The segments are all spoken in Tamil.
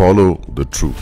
follow the truth.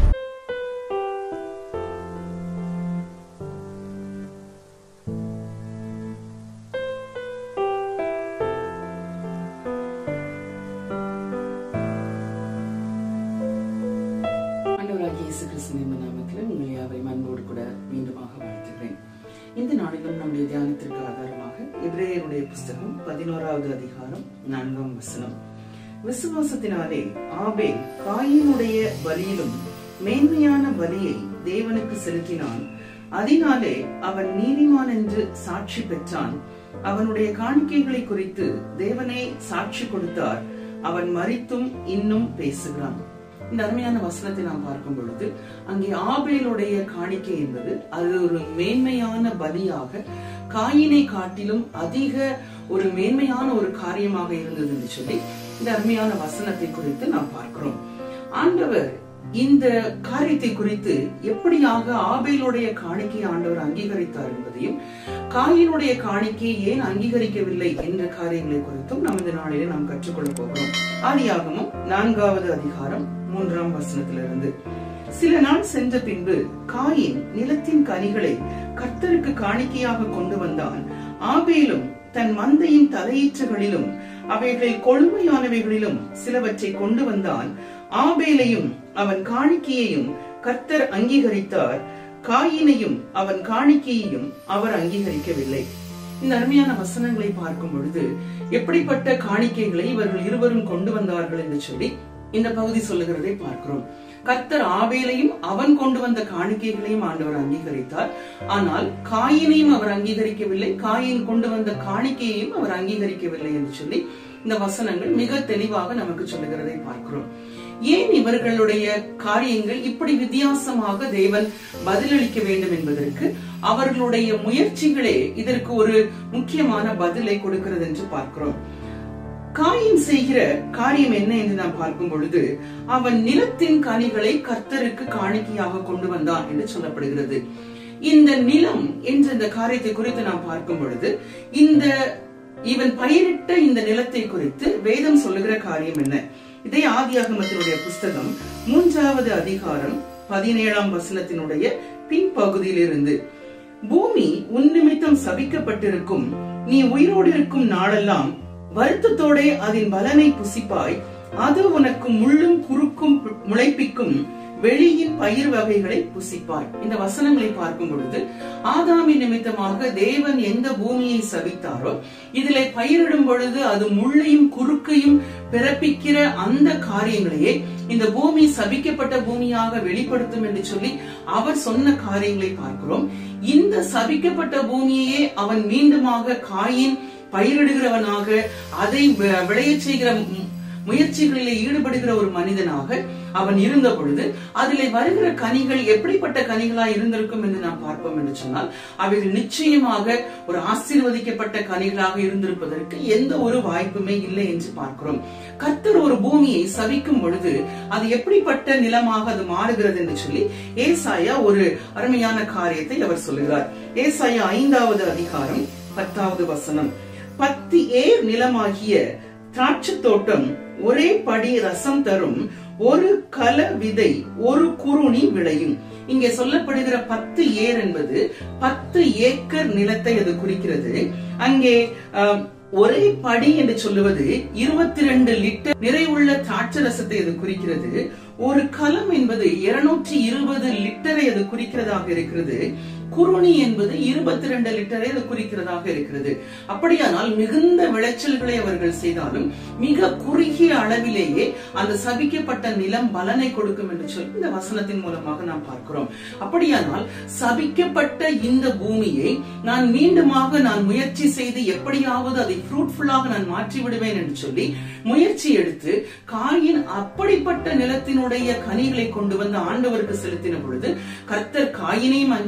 ஆண்டவராகிய இயேசு கிறிஸ்துவின் நாமத்தில் உங்கள் யாவரையும் அன்போடு கூட மீண்டுமாக வாழ்த்துகிறேன் இந்த நாளிலும் நம்முடைய தியானத்திற்கு ஆதாரமாக எபிரேயருடைய புஸ்தகம் பதினோராவது அதிகாரம் நான்காம் வசனம் விசுவாசத்தினாலே ஆபேல் காயினுடைய பலியிலும் மேன்மையான பலியை தேவனுக்கு செலுத்தினான் அதனாலே அவன் நீதிமான் என்று சாட்சி பெற்றான் அவனுடைய காணிக்கைகளை குறித்து தேவனே சாட்சி கொடுத்தார் அவன் மரித்தும் இன்னும் பேசுகிறான் இந்த அருமையான வசனத்தை நாம் பார்க்கும் பொழுது அங்கே ஆபேலுடைய காணிக்கை என்பது அது ஒரு மேன்மையான பலியாக காயினை காட்டிலும் அதிக ஒரு மேன்மையான ஒரு காரியமாக இருந்தது என்று சொல்லி இந்த அருமையான வசனத்தை குறித்து நாம் பார்க்கிறோம் ஆண்டவர் இந்த காரியத்தை குறித்து எப்படியாக ஆபேலுடைய காணிக்கை ஆண்டவர் அங்கீகரித்தார் என்பதையும் காயினுடைய காணிக்கையை ஏன் அங்கீகரிக்கவில்லை என்ற காரியங்களை குறித்தும் நாம் இந்த நாளிலே நாம் கற்றுக்கொள்ள போகிறோம் ஆதியாகமும் நான்காவது அதிகாரம் மூன்றாம் வசனத்திலிருந்து சில நாள் சென்ற பின்பு காயின் நிலத்தின் கனிகளை கர்த்தருக்கு காணிக்கையாக கொண்டு வந்தான் ஆபேலும் தன் மந்தையின் தலையீற்றுகளிலும் அவைகளில் கொழுமையானவைகளிலும் சிலவற்றை கொண்டு வந்தான் ஆபேலையும் அவன் காணிக்கையையும் கர்த்தர் அங்கீகரித்தார் காயினையும் அவன் காணிக்கையையும் அவர் அங்கீகரிக்கவில்லை இந்த அருமையான வசனங்களை பார்க்கும் பொழுது எப்படிப்பட்ட காணிக்கைகளை இவர்கள் இருவரும் கொண்டு வந்தார்கள் என்று சொல்லி இந்த பகுதி சொல்லுகிறதை பார்க்கிறோம் கர்த்தர் ஆவேலையும் அவன் கொண்டு வந்த காணிக்கைகளையும் ஆண்டவர் அங்கீகரித்தார் ஆனால் காயினையும் அவர் அங்கீகரிக்கவில்லை காயின் கொண்டு வந்த காணிக்கையையும் அவர் அங்கீகரிக்கவில்லை என்று சொல்லி இந்த வசனங்கள் மிக தெளிவாக நமக்கு சொல்லுகிறதை பார்க்கிறோம் ஏன் இவர்களுடைய காரியங்கள் இப்படி வித்தியாசமாக தேவன் பதிலளிக்க வேண்டும் என்பதற்கு அவர்களுடைய முயற்சிகளே இதற்கு ஒரு முக்கியமான பதிலை கொடுக்கிறது என்று பார்க்கிறோம் காயின் செய்கிற காரியம் என்ன என்று நாம் பார்க்கும் பொழுது அவன் நிலத்தின் கனிகளை கர்த்தருக்கு காணிக்கையாக கொண்டு வந்தான் என்று சொல்லப்படுகிறது இந்த நிலம் என்ற இந்த காரியத்தை குறித்து நாம் பார்க்கும் பொழுது இந்த இவன் பயிரிட்ட இந்த நிலத்தை குறித்து வேதம் சொல்லுகிற காரியம் என்ன இதே ஆதியாகமத்தினுடைய புஸ்தகம் மூன்றாவது அதிகாரம் பதினேழாம் வசனத்தினுடைய பின்பகுதியிலிருந்து பூமி உன் நிமித்தம் சபிக்கப்பட்டிருக்கும் நீ உயிரோடு இருக்கும் நாளெல்லாம் வருத்தத்தோட அதன் பலனை புசிப்பாய் அது உனக்கு முள்ளும் குறுக்கும் முளைப்பிக்கும் வெளியின் பயிர் வகைகளை புசிப்பாய் இந்த வசனங்களை பார்க்கும் பொழுது ஆதாமின் நிமித்தமாக தேவன் எந்த பூமியை சபித்தாரோ இதிலே பயிரிடும் பொழுது அது முள்ளையும் குறுக்கையும் பிறப்பிக்கிற அந்த காரியங்களையே இந்த பூமி சபிக்கப்பட்ட பூமியாக வெளிப்படுத்தும் என்று சொல்லி அவர் சொன்ன காரியங்களை பார்க்கிறோம் இந்த சபிக்கப்பட்ட பூமியையே அவன் மீண்டுமாக காயின் பயிரிடுகிறவனாக அதை விளைய செய்கிற முயற்சிகளிலே ஈடுபடுகிற ஒரு மனிதனாக அவன் இருந்த பொழுது அதிலே வருகிற கனிகள் எப்படிப்பட்ட கனிகளா இருந்திருக்கும் என்று நாம் பார்ப்போம் என்று சொன்னால் அவைகள் நிச்சயமாக ஒரு ஆசீர்வதிக்கப்பட்ட கனிகளாக இருந்திருப்பதற்கு எந்த ஒரு வாய்ப்புமே இல்லை என்று பார்க்கிறோம் கர்த்தர் ஒரு பூமியை சவிக்கும் பொழுது அது எப்படிப்பட்ட நிலமாக அது மாறுகிறது என்று சொல்லி ஏசாயா ஒரு அருமையான காரியத்தை அவர் சொல்லுகிறார் ஏசாயா ஐந்தாவது அதிகாரம் பத்தாவது வசனம் பத்து ஏர் நிலமாகிய திராட்சை தோட்டம் ஒரே படி ரசம் தரும் ஒரு கல விதை ஒரு குருணி விளையும் இங்கே சொல்லப்படுகிற பத்து ஏர் என்பது பத்து ஏக்கர் நிலத்தை அது குறிக்கிறது அங்கே ஒரே படி என்று சொல்லுவது இருபத்தி ரெண்டு லிட்டர் நிறைவுள்ள திராட்சை ரசத்தை அது குறிக்கிறது ஒரு கலம் என்பது இருநூற்றி இருபது லிட்டரை அது குறிக்கிறதாக இருக்கிறது குருணி என்பது இருபத்தி ரெண்டு லிட்டரை அது குறிக்கிறதாக இருக்கிறது அப்படியானால் மிகுந்த விளைச்சல்களை அவர்கள் செய்தாலும் மிக குறுகிய அளவிலேயே அந்த சபிக்கப்பட்ட நிலம் பலனை கொடுக்கும் என்று சொல்லி இந்த வசனத்தின் மூலமாக நாம் பார்க்கிறோம் அப்படியானால் சபிக்கப்பட்ட இந்த பூமியை நான் மீண்டுமாக நான் முயற்சி செய்து எப்படியாவது அதை ஃப்ரூட்ஃபுல்லாக நான் மாற்றி விடுவேன் என்று சொல்லி முயற்சி எடுத்து காயின் அப்படிப்பட்ட நிலத்தினுடைய கனிகளை கொண்டு வந்து ஆண்டவருக்கு செலுத்தின பொழுது கர்த்தர் காயினையும் அங்கீகரிக்கவில்லை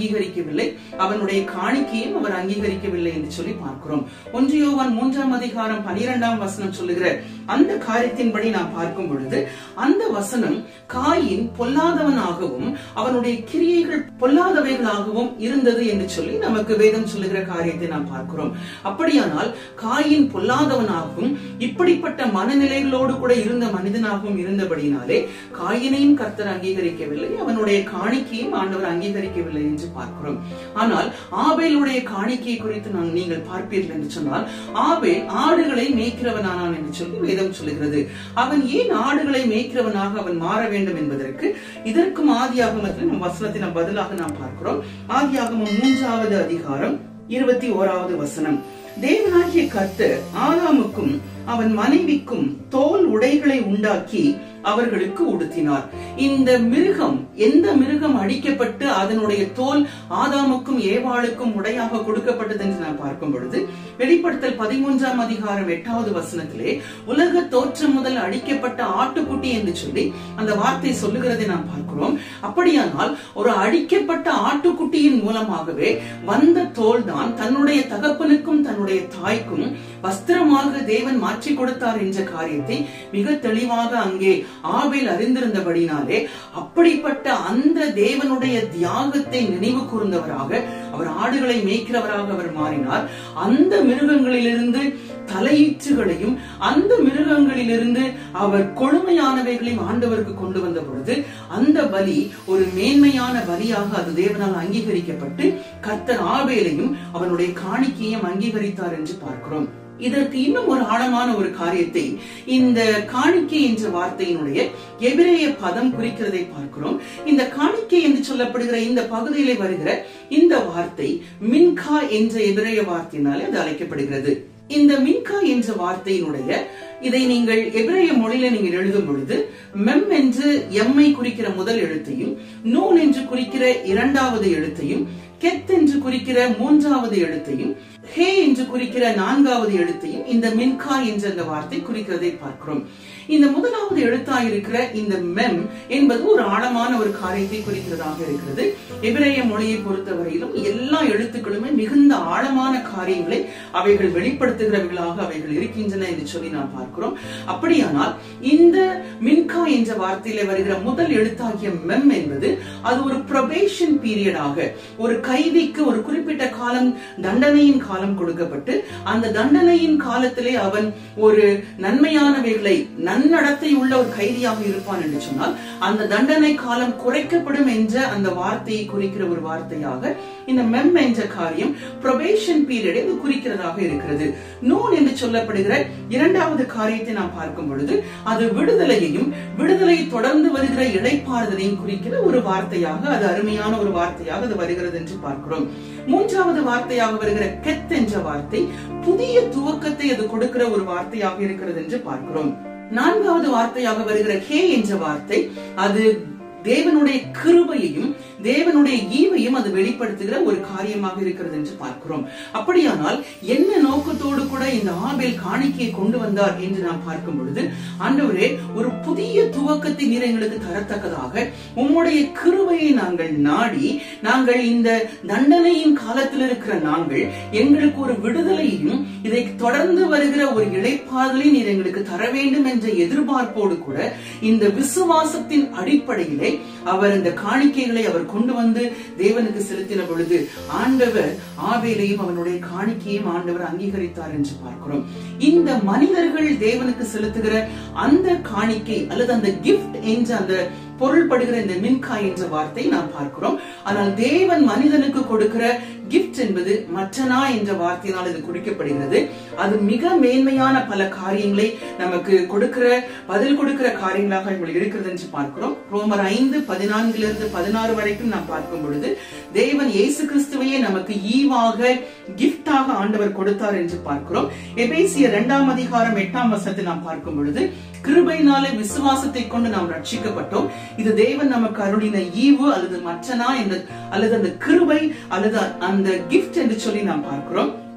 அங்கீகரிக்கவில்லை அவனுடைய காணிக்கையும் அவர் அங்கீகரிக்கவில்லை என்று சொல்லி பார்க்கிறோம் ஒன்று யோவான் மூன்றாம் அதிகாரம் பனிரெண்டாம் வசனம் சொல்லுகிற அந்த காரியத்தின்படி நாம் பார்க்கும் பொழுது அந்த வசனம் காயின் பொல்லாதவனாகவும் அவனுடைய கிரியைகள் பொல்லாதவைகளாகவும் இருந்தது என்று சொல்லி நமக்கு வேதம் சொல்லுகிற காரியத்தை நாம் பார்க்கிறோம் அப்படியானால் காயின் பொல்லாதவனாகவும் இப்படிப்பட்ட மனநிலைகளோடு கூட இருந்த மனிதனாகவும் இருந்தபடியினாலே காயினையும் கர்த்தர் அங்கீகரிக்கவில்லை அவனுடைய காணிக்கையும் ஆண்டவர் அங்கீகரிக்கவில்லை என்று பார்க்கிறோம் ஆனால் ஆபேலுடைய காணிக்கை குறித்து நான் நீங்கள் பார்ப்பீர்கள் என்று சொன்னால் ஆபேல் ஆடுகளை மேய்க்கிறவனானான் என்று சொல்லி வேதம் சொல்லுகிறது அவன் ஏன் ஆடுகளை மேய்க்கிறவனாக அவன் மாற வேண்டும் என்பதற்கு இதற்கும் ஆதியாகமத்தில் நம் வசனத்தை நாம் பதிலாக நாம் பார்க்கிறோம் ஆதியாகமம் மூன்றாவது அதிகாரம் இருபத்தி ஓராவது வசனம் தேவனாகிய கர்த்தர் ஆதாமுக்கும் அவன் மனைவிக்கும் தோல் உடைகளை உண்டாக்கி அவர்களுக்கு உடுத்தினார் இந்த மிருகம் எந்த மிருகம் அடிக்கப்பட்டு அதனுடைய தோல் ஆதாமுக்கும் ஏவாளுக்கும் உடையாக கொடுக்கப்பட்டது என்று நான் பார்க்கும் பொழுது வெளிப்படுத்தல் பதிமூன்றாம் அதிகாரம் எட்டாவது வசனத்திலே உலக தோற்றம் முதல் அடிக்கப்பட்ட ஆட்டுக்குட்டி என்று சொல்லி அந்த வார்த்தை சொல்லுகிறதை நாம் பார்க்கிறோம் அப்படியானால் ஒரு அடிக்கப்பட்ட ஆட்டுக்குட்டியின் மூலமாகவே வந்த தோல் தான் தன்னுடைய தகப்பனுக்கும் தன்னுடைய தாய்க்கும் வஸ்திரமாக தேவன் மாற்றி கொடுத்தார் என்ற காரியத்தை மிக தெளிவாக அங்கே ஆபேல் அறிந்திருந்தபடினாலே அப்படிப்பட்ட அந்த தேவனுடைய தியாகத்தை நினைவு கூர்ந்தவராக அவர் ஆடுகளை மேய்க்கிறவராக அவர் மாறினார் அந்த மிருகங்களிலிருந்து தலையீற்றுகளையும் அந்த மிருகங்களிலிருந்து அவர் கொழுமையானவைகளையும் ஆண்டவருக்கு கொண்டு வந்த பொழுது அந்த பலி ஒரு மேன்மையான பலியாக அது தேவனால் அங்கீகரிக்கப்பட்டு கர்த்தர் ஆபேலையும் அவனுடைய காணிக்கையும் அங்கீகரித்தார் என்று பார்க்கிறோம் இதற்கு இன்னும் ஒரு ஆழமான ஒரு காரியத்தை இந்த காணிக்கை என்ற வார்த்தையினுடைய எபிரேய பதம் குறிக்கிறதை பார்க்கிறோம் இந்த காணிக்கை என்று சொல்லப்படுகிற இந்த பகுதியிலே வருகிற இந்த வார்த்தை மின்கா என்ற எபிரேய வார்த்தையினாலே அது அழைக்கப்படுகிறது இந்த மின்கா என்ற வார்த்தையினுடைய இதை நீங்கள் எபிரேய மொழியில நீங்கள் எழுதும் பொழுது மெம் என்று எம்மை குறிக்கிற முதல் எழுத்தையும் நூன் என்று குறிக்கிற இரண்டாவது எழுத்தையும் கெத் என்று குறிக்கிற மூன்றாவது எழுத்தையும் ஹே என்று குறிக்கிற நான்காவது எழுத்தையும் இந்த மின்கா என்ற அந்த வார்த்தை குறிக்கிறதை பார்க்கிறோம் இந்த முதலாவது எழுத்தாய் இருக்கிற இந்த மெம் என்பது ஒரு ஆழமான ஒரு காரியத்தை குறிக்கிறதாக இருக்கிறது எபிரேய மொழியை பொறுத்தவரையிலும் எல்லா எழுத்துக்களுமே மிகுந்த ஆழமான காரியங்களை அவைகள் வெளிப்படுத்துகிறவர்களாக அவைகள் இருக்கின்றன என்று சொல்லி நாம் பார்க்கிறோம் அப்படியானால் இந்த மின்கா என்ற வார்த்தையில வருகிற முதல் எழுத்தாகிய மெம் என்பது அது ஒரு ப்ரொபேஷன் பீரியடாக ஒரு கைதிக்கு ஒரு குறிப்பிட்ட காலம் தண்டனையின் காலம் கொடுக்கப்பட்டு அந்த தண்டனையின் காலத்திலே அவன் ஒரு நன்மையானவைகளை நன்னடத்தை உள்ள ஒரு கைதியாக இருப்பான் என்று சொன்னால் அந்த தண்டனை காலம் குறைக்கப்படும் என்ற அந்த வார்த்தையை குறிக்கிற ஒரு வார்த்தையாக இந்த மெம் என்ற காரியம் ப்ரொபேஷன் பீரியடை இது குறிக்கிறதாக இருக்கிறது நூன் என்று சொல்லப்படுகிற இரண்டாவது காரியத்தை நாம் பார்க்கும் பொழுது அது விடுதலையையும் விடுதலை தொடர்ந்து வருகிற இடைப்பாறுதலையும் குறிக்கிற ஒரு வார்த்தையாக அது அருமையான ஒரு வார்த்தையாக அது வருகிறது என்று பார்க்கிறோம் மூன்றாவது வார்த்தையாக வருகிற கெத் என்ற வார்த்தை புதிய துவக்கத்தை அது கொடுக்கிற ஒரு வார்த்தையாக இருக்கிறது என்று பார்க்கிறோம் நான்காவது வார்த்தையாக வருகிற ஹே என்ற வார்த்தை அது தேவனுடைய கிருபையையும் தேவனுடைய ஈவையும் அது வெளிப்படுத்துகிற ஒரு காரியமாக இருக்கிறது என்று பார்க்கிறோம் அப்படியானால் என்ன நோக்கத்தோடு கூட இந்த ஆபேல் காணிக்கையை கொண்டு வந்தார் என்று நாம் பார்க்கும் பொழுது ஆண்டவரே ஒரு புதிய துவக்கத்தை நீர் எங்களுக்கு தரத்தக்கதாக உம்முடைய கிருபையை நாங்கள் நாடி நாங்கள் இந்த தண்டனையின் காலத்தில் இருக்கிற நாங்கள் எங்களுக்கு ஒரு விடுதலையும் இதை தொடர்ந்து வருகிற ஒரு இழைப்பாதலை நீர் எங்களுக்கு தர வேண்டும் என்ற எதிர்பார்ப்போடு கூட இந்த விசுவாசத்தின் அடிப்படையிலே அவர் இந்த காணிக்கைகளை அவர் கொண்டு வந்து தேவனுக்கு செலுத்தின பொழுது ஆண்டவர் ஆவேலையும் அவனுடைய காணிக்கையும் ஆண்டவர் அங்கீகரித்தார் என்று பார்க்கிறோம் இந்த மனிதர்கள் தேவனுக்கு செலுத்துகிற அந்த காணிக்கை அல்லது அந்த கிஃப்ட் என்ற அந்த பொருள்படுகிற இந்த மின்கா என்ற வார்த்தை நாம் பார்க்கிறோம் ஆனால் தேவன் மனிதனுக்கு கொடுக்கிற கிஃப்ட் என்பது மற்றனா என்ற வார்த்தையினால் இது குறிக்கப்படுகிறது அது மிக மேன்மையான பல காரியங்களை நமக்கு கொடுக்கிற பதில் கொடுக்கிற காரியங்களாக உங்களுக்கு இருக்கிறது என்று பார்க்கிறோம் ரோமர் ஐந்து பதினான்கிலிருந்து பதினாறு வரைக்கும் நாம் பார்க்கும் பொழுது தேவன் இயேசு கிறிஸ்துவையே நமக்கு ஈவாக கிஃப்டாக ஆண்டவர் கொடுத்தார் என்று பார்க்கிறோம் எபேசிய இரண்டாம் அதிகாரம் எட்டாம் வசனத்தை நாம் பார்க்கும் பொழுது கிருபையினாலே விசுவாசத்தை கொண்டு நாம் ரட்சிக்கப்பட்டோம் இது தேவன் நமக்கு அருளின ஈவு அல்லது மற்றனா என்ற அல்லது அந்த கிருபை அல்லது அந்த கிஃப்ட் என்று சொல்லி நாம் பார்க்கிறோம்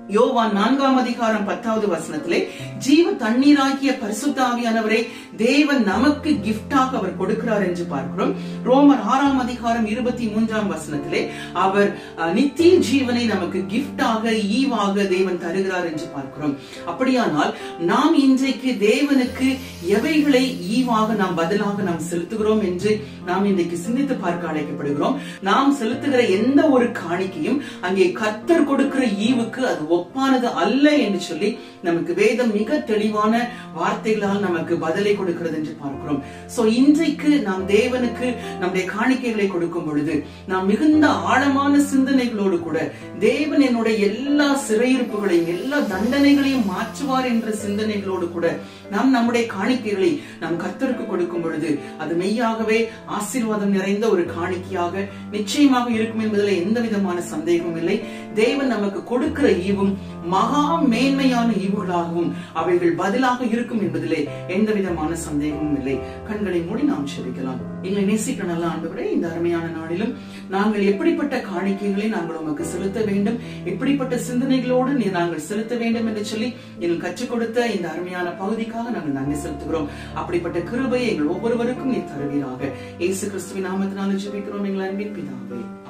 யோவான் நான்காம் அதிகாரம் பத்தாவது வசனத்திலே ஜீவ தண்ணீராகிய பரிசுத்த ஆவியானவரை தேவன் நமக்கு கிஃப்டாக அவர் கொடுக்கிறார் என்று பார்க்கிறோம் ரோமர் ஆறாம் அதிகாரம் இருபத்தி மூன்றாம் வசனத்திலே அவர் அஹ், நித்திய ஜீவனை நமக்கு கிஃப்டாக ஈவாக தேவன் தருகிறார் என்று பார்க்கிறோம் அப்படியானால் நாம் இன்றைக்கு தேவனுக்கு எவைகளை ஈவாக நாம் பதிலாக நாம் செலுத்துகிறோம் என்று நாம் இன்றைக்கு சிந்தித்து பார்க்க அழைக்கப்படுகிறோம் நாம் செலுத்துகிற எந்த ஒரு காணிக்கையும் அங்கே கர்த்தர் கொடுக்கிற ஈவுக்கு அது ஒப்பானது அல்ல என்று சொல்லி நமக்கு வேதம் மிக தெளிவான வார்த்தைகளால் நமக்கு பதிலை கொடுக்கிறது என்று பார்க்கிறோம் சோ இன்றைக்கு நாம் தேவனுக்கு நம்முடைய காணிக்கைகளை கொடுக்கும் பொழுது நாம் மிகுந்த ஆழமான சிந்தனைகளோடு கூட தேவன் என்னுடைய எல்லா சிறையிருப்புகளையும் எல்லா தண்டனைகளையும் மாற்றுவார் என்ற சிந்தனைகளோடு கூட நாம் நம்முடைய காணிக்கைகளை நாம் கர்த்தருக்கு கொடுக்கும் பொழுது அது மெய்யாகவே ஆசீர்வாதம் நிறைந்த ஒரு காணிக்கையாக நிச்சயமாக இருக்கும் என்பதில் எந்த விதமான சந்தேகமும் இல்லை தேவன் நமக்கு கொடுக்கிற ஈவும் மகா மேன்மையான ஈவுகளாகவும் அவைகள் பதிலாக இருக்கும் என்பதிலே எந்த விதமான சந்தேகமும் இல்லை கண்களை மூடி நாம் செபிக்கலாம் எங்களை நேசிக்க நல்ல ஆண்டவரே இந்த அருமையான நாளிலும் நாங்கள் எப்படிப்பட்ட காணிக்கைகளை நாங்கள் உமக்கு செலுத்த வேண்டும் எப்படிப்பட்ட சிந்தனைகளோடு நீ நாங்கள் செலுத்த வேண்டும் என்று சொல்லி எங்களுக்கு கற்றுக் கொடுத்த இந்த அருமையான பகுதிக்காக நாங்கள் நன்றி செலுத்துகிறோம் அப்படிப்பட்ட கிருபையை எங்கள் ஒவ்வொருவருக்கும் நீ தருவீராக இயேசு கிறிஸ்துவின் நாமத்தினால ஜெபிக்கிறோம் எங்கள் அன்பின் பிதாவே